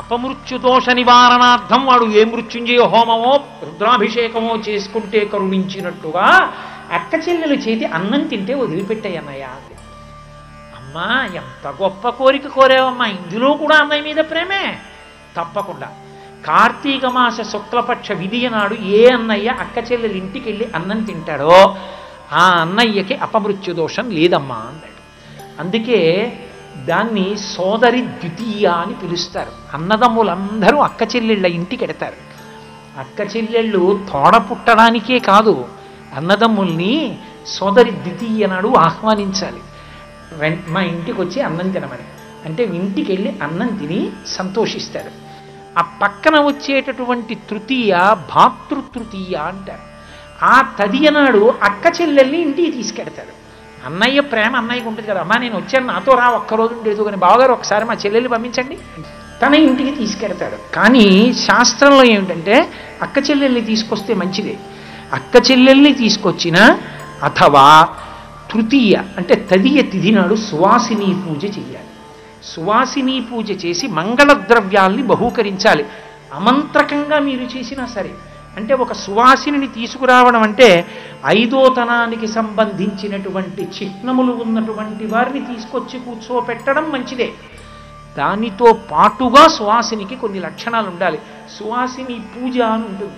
అపమృత్యు దోష నివారణార్థం వాడు ఏ మృత్యుంజయ హోమమో రుద్రాభిషేకమో చేసుకుంటే కరుణించినట్టుగా అక్క చెల్లెలు చేతి అన్నం తింటే వదిలిపెట్టాయన్నయ్య అంది. అమ్మా ఎంత గొప్ప కోరిక కోరావమ్మా ఇందులో కూడా అన్నయ్య మీద ప్రేమే తప్పకుండా కార్తీక మాస శుక్లపక్ష విధియ నాడు ఏ అన్నయ్య అక్క చెల్లెలు ఇంటికి వెళ్ళి అన్నం తింటాడో ఆ అన్నయ్యకి అపమృత్యు దోషం లేదమ్మా అన్నాడు అందుకే దాన్ని సోదరి ద్వితీయ అని పిలుస్తారు అన్నదమ్ములందరూ అక్క చెల్లెళ్ళ ఇంటికి ఎడతారు అక్క చెల్లెళ్ళు తోడ పుట్టడానికే కాదు అన్నదమ్ముల్ని సోదరి ద్వితీయ నాడు ఆహ్వానించాలి వెన్- మా ఇంటికి వచ్చి అన్నం తినమని అంటే ఇంటికి వెళ్ళి అన్నం తిని సంతోషిస్తారు ఆ పక్కన వచ్చేటటువంటి తృతీయ భాతృతృతీయ అంటారు ఆ తదియ నాడు అక్క చెల్లెల్ని ఇంటికి తీసుకెడతాడు అన్నయ్య ప్రేమ అన్నయ్యకు ఉంటుంది కదా అమ్మా నేను వచ్చాను నాతో రా ఒక్కరోజు ఉండేది కానీ బావగారు ఒకసారి మా చెల్లెల్ని పంపించండి తన ఇంటికి తీసుకెడతాడు కానీ శాస్త్రంలో ఏమిటంటే అక్క చెల్లెల్ని తీసుకొస్తే మంచిదే అక్క చెల్లెల్ని తీసుకొచ్చిన అథవా తృతీయ అంటే తదియ తిథి నాడు సువాసిని పూజ చెయ్యాలి సువాసిని పూజ చేసి మంగళ ద్రవ్యాల్ని బహూకరించాలి అమంత్రకంగా మీరు చేసినా సరే అంటే ఒక సువాసిని తీసుకురావడం అంటే ఐదోతనానికి సంబంధించినటువంటి చిహ్నములు ఉన్నటువంటి వారిని తీసుకొచ్చి కూర్చోపెట్టడం మంచిదే దానితో పాటుగా సువాసినికి కొన్ని లక్షణాలు ఉండాలి సువాసిని పూజ అని ఉంటుంది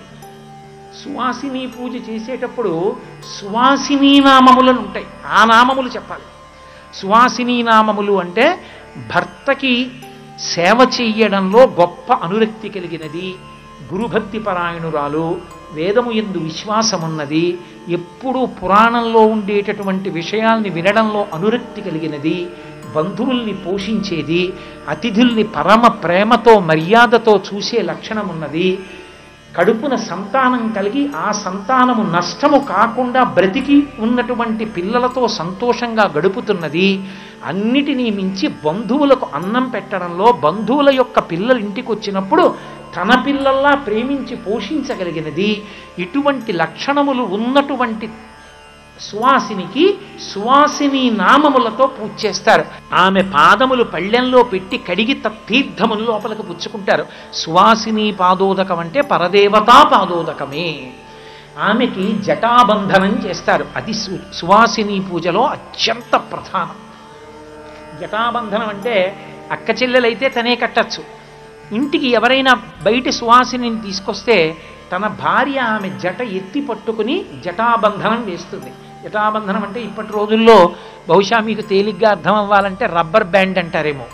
సువాసిని పూజ చేసేటప్పుడు సువాసిని నామములను ఉంటాయి ఆ నామములు చెప్పాలి సువాసిని నామములు అంటే భర్తకి సేవ చెయ్యడంలో గొప్ప అనురక్తి కలిగినది గురుభక్తి పరాయణురాలు వేదము ఎందు విశ్వాసమున్నది ఎప్పుడూ పురాణంలో ఉండేటటువంటి విషయాల్ని వినడంలో అనురక్తి కలిగినది బంధువుల్ని పోషించేది అతిథుల్ని పరమ ప్రేమతో మర్యాదతో చూసే లక్షణం ఉన్నది కడుపున సంతానం కలిగి ఆ సంతానము నష్టము కాకుండా బ్రతికి ఉన్నటువంటి పిల్లలతో సంతోషంగా గడుపుతున్నది అన్నిటినీ మించి బంధువులకు అన్నం పెట్టడంలో బంధువుల యొక్క పిల్లలు ఇంటికి వచ్చినప్పుడు తన పిల్లల్లా ప్రేమించి పోషించగలిగినది ఇటువంటి లక్షణములు ఉన్నటువంటి సువాసినికి సువాసిని నామములతో పూజ చేస్తారు ఆమె పాదములు పళ్ళెంలో పెట్టి కడిగి త- తీర్థమును లోపలికి పుచ్చుకుంటారు సువాసిని పాదోదకం అంటే పరదేవతా పాదోదకమే ఆమెకి జటాబంధనం చేస్తారు అది సు సువాసిని పూజలో అత్యంత ప్రధానం జటాబంధనం అంటే అక్క చెల్లెలైతే తనే కట్టచ్చు ఇంటికి ఎవరైనా బయట సువాసిని తీసుకొస్తే తన భార్య ఆమె జట ఎత్తి పట్టుకుని జటాబంధనం వేస్తుంది జటాబంధనం అంటే ఇప్పటి రోజుల్లో బహుశా మీకు తేలిగ్గా అర్థం అవ్వాలంటే రబ్బర్ బ్యాండ్ అంటారేమో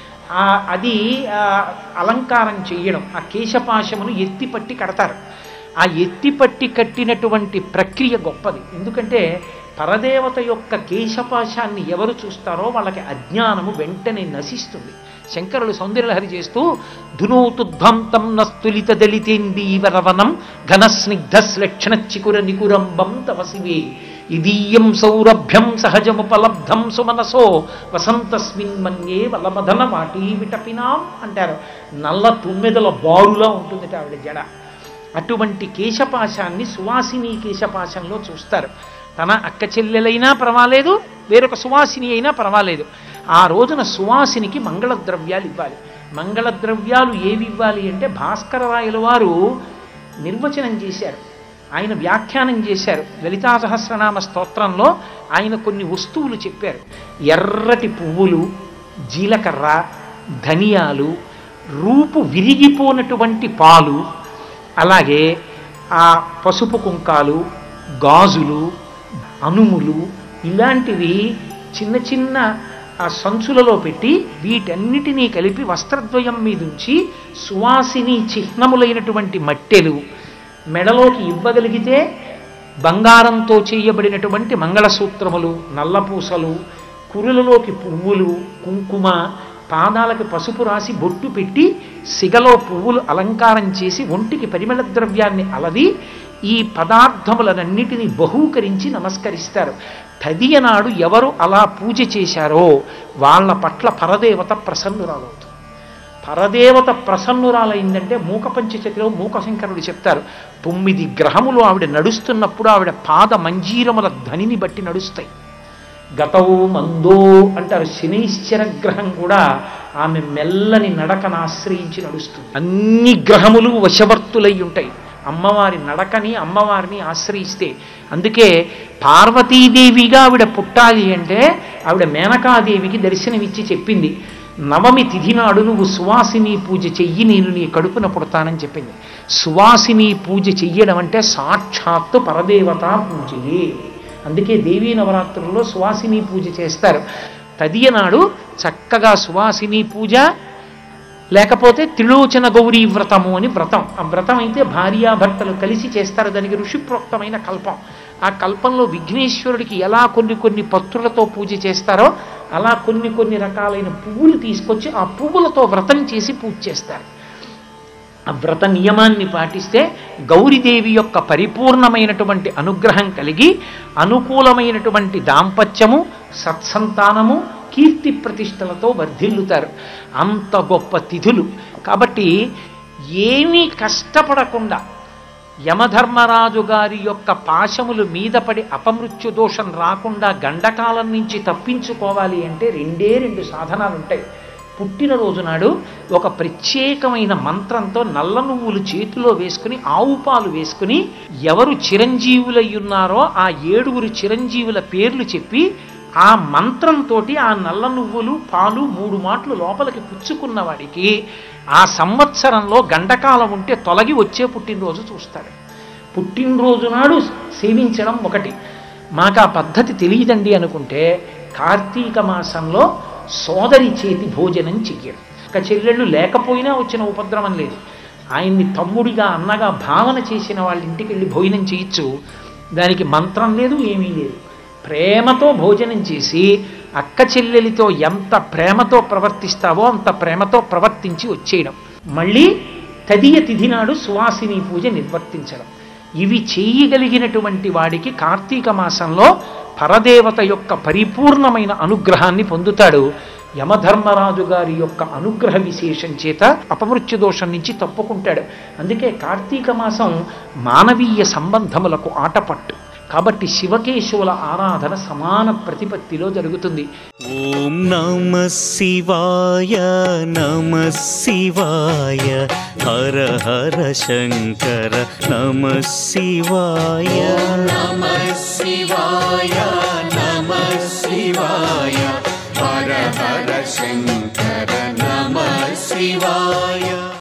ఆ అది ఆ, అలంకారం చెయ్యడం ఆ కేశపాశమును ఎత్తి పట్టి కడతారు ఆ ఎత్తి పట్టి కట్టినటువంటి ప్రక్రియ గొప్పది ఎందుకంటే పరదేవత యొక్క కేశపాశాన్ని ఎవరు చూస్తారో వాళ్ళకి అజ్ఞానము వెంటనే నశిస్తుంది శంకరులు సౌందర్యలహరి చేస్తూ ధునోతుధ్వంతం నస్తులిత దళితేందీవరవనం ఘనస్నిగ్ధ శ్లక్షణ చికుర నికురంబం తవ శివే ఇదీయం సౌరభ్యం సహజముపలబ్ధం సుమనసో వసంతస్మిన్ మన్యే వలమధన వాటీ విటపినాం అంటారు నల్ల తుమ్మెదల బారులా ఉంటుంది ఆవిడ జడ అటువంటి కేశపాశాన్ని సువాసిని కేశపాశంలో చూస్తారు తన అక్క చెల్లెలైనా పర్వాలేదు వేరొక సువాసిని అయినా పర్వాలేదు ఆ రోజున సువాసినికి మంగళ ద్రవ్యాలు ఇవ్వాలి మంగళ ద్రవ్యాలు ఏవి ఇవ్వాలి అంటే భాస్కర రాయల వారు నిర్వచనం చేశారు ఆయన వ్యాఖ్యానం చేశారు లలితా సహస్రనామ స్తోత్రంలో ఆయన కొన్ని వస్తువులు చెప్పారు ఎర్రటి పువ్వులు జీలకర్ర ధనియాలు రూపు విరిగిపోనటువంటి పాలు అలాగే ఆ పసుపు కుంకాలు గాజులు అనుములు ఇలాంటివి చిన్న చిన్న ఆ సంచులలో పెట్టి వీటన్నిటినీ కలిపి వస్త్రద్వయం మీదుంచి సువాసిని చిహ్నములైనటువంటి మట్టెలు మెడలోకి ఇవ్వగలిగితే బంగారంతో చేయబడినటువంటి మంగళసూత్రములు నల్లపూసలు కురులలోకి పువ్వులు కుంకుమ పాదాలకు పసుపు రాసి బొట్టు పెట్టి సిగలో పువ్వులు అలంకారం చేసి ఒంటికి పరిమళ ద్రవ్యాన్ని అలది ఈ పదార్థములనన్నిటినీ బహూకరించి నమస్కరిస్తారు తదియ నాడు ఎవరు అలా పూజ చేశారో వాళ్ళ పట్ల పరదేవత ప్రసన్నురాలవుతుంది పరదేవత ప్రసన్నురాలైందంటే మూకపంచచతిలో మూకశంకరుడు చెప్తారు తొమ్మిది గ్రహములు ఆవిడ నడుస్తున్నప్పుడు ఆవిడ పాద మంజీరముల ధ్వనిని బట్టి నడుస్తాయి గతవు మందో అంటారు శనీశ్చర గ్రహం కూడా ఆమె మెల్లని నడకను ఆశ్రయించి నడుస్తుంది అన్ని గ్రహములు వశవర్తులై ఉంటాయి అమ్మవారి నడకని అమ్మవారిని ఆశ్రయిస్తే అందుకే పార్వతీదేవిగా ఆవిడ పుట్టాలి అంటే ఆవిడ మేనకాదేవికి దర్శనమిచ్చి చెప్పింది నవమి తిథి నాడు నువ్వు సువాసిని పూజ చెయ్యి నేను నీ కడుపున పుడతానని చెప్పింది సువాసిని పూజ చెయ్యడం అంటే సాక్షాత్తు పరదేవతా పూజయే అందుకే దేవీ నవరాత్రుల్లో సువాసిని పూజ చేస్తారు తదియ నాడు చక్కగా సువాసిని పూజ లేకపోతే త్రిలోచన గౌరీ వ్రతము అని వ్రతం ఆ వ్రతం అయితే భార్యాభర్తలు కలిసి చేస్తారు దానికి ఋషిప్రోక్తమైన కల్పం ఆ కల్పంలో విఘ్నేశ్వరుడికి ఎలా కొన్ని కొన్ని పత్రులతో పూజ చేస్తారో అలా కొన్ని కొన్ని రకాలైన పువ్వులు తీసుకొచ్చి ఆ పువ్వులతో వ్రతం చేసి పూజ చేస్తారు ఆ వ్రత నియమాన్ని పాటిస్తే గౌరీదేవి యొక్క పరిపూర్ణమైనటువంటి అనుగ్రహం కలిగి అనుకూలమైనటువంటి దాంపత్యము సత్సంతానము కీర్తి ప్రతిష్టలతో వర్ధిల్లుతారు అంత గొప్ప తిథులు కాబట్టి ఏమీ కష్టపడకుండా యమధర్మరాజు గారి యొక్క పాశములు మీద పడి అపమృత్యు దోషం రాకుండా గండకాలం నుంచి తప్పించుకోవాలి అంటే రెండే రెండు సాధనాలు ఉంటాయి పుట్టినరోజు నాడు ఒక ప్రత్యేకమైన మంత్రంతో నల్ల నువ్వులు చేతిలో వేసుకుని ఆవు పాలు వేసుకుని ఎవరు చిరంజీవులై ఉన్నారో ఆ ఏడుగురు చిరంజీవుల పేర్లు చెప్పి ఆ మంత్రంతో ఆ నల్ల నువ్వులు పాలు మూడు మాటలు లోపలికి పుచ్చుకున్న వాడికి ఆ సంవత్సరంలో గండకాలం ఉంటే తొలగి వచ్చే పుట్టినరోజు చూస్తాడు పుట్టినరోజు నాడు సేవించడం ఒకటి మాకు ఆ పద్ధతి తెలియదండి అనుకుంటే కార్తీక మాసంలో సోదరి చేతి భోజనం చెయ్యడం ఒక చెల్లెళ్ళు లేకపోయినా వచ్చిన ఉపద్రవం లేదు ఆయన్ని తమ్ముడిగా అన్నగా భావన చేసిన వాళ్ళ ఇంటికి వెళ్ళి భోజనం చేయొచ్చు దానికి మంత్రం లేదు ఏమీ లేదు ప్రేమతో భోజనం చేసి అక్క చెల్లెలితో ఎంత ప్రేమతో ప్రవర్తిస్తావో అంత ప్రేమతో ప్రవర్తించి వచ్చేయడం మళ్ళీ తదియ తిథి నాడు సువాసిని పూజ నిర్వర్తించడం ఇవి చేయగలిగినటువంటి వాడికి కార్తీక మాసంలో పరదేవత యొక్క పరిపూర్ణమైన అనుగ్రహాన్ని పొందుతాడు యమధర్మరాజు గారి యొక్క అనుగ్రహ విశేషం చేత అపమృత్యు దోషం నుంచి తప్పుకుంటాడు అందుకే కార్తీక మాసం మానవీయ సంబంధములకు ఆటపట్టు కాబట్టి శివకేశవుల ఆరాధన సమాన ప్రతిపత్తిలో జరుగుతుంది ॐ नमः शिवाय नमः शिवाय हर हर शङ्कर नमः शिवाय नमः शिवाय नमः शिवाय हर हर शङ्कर नमः शिवाय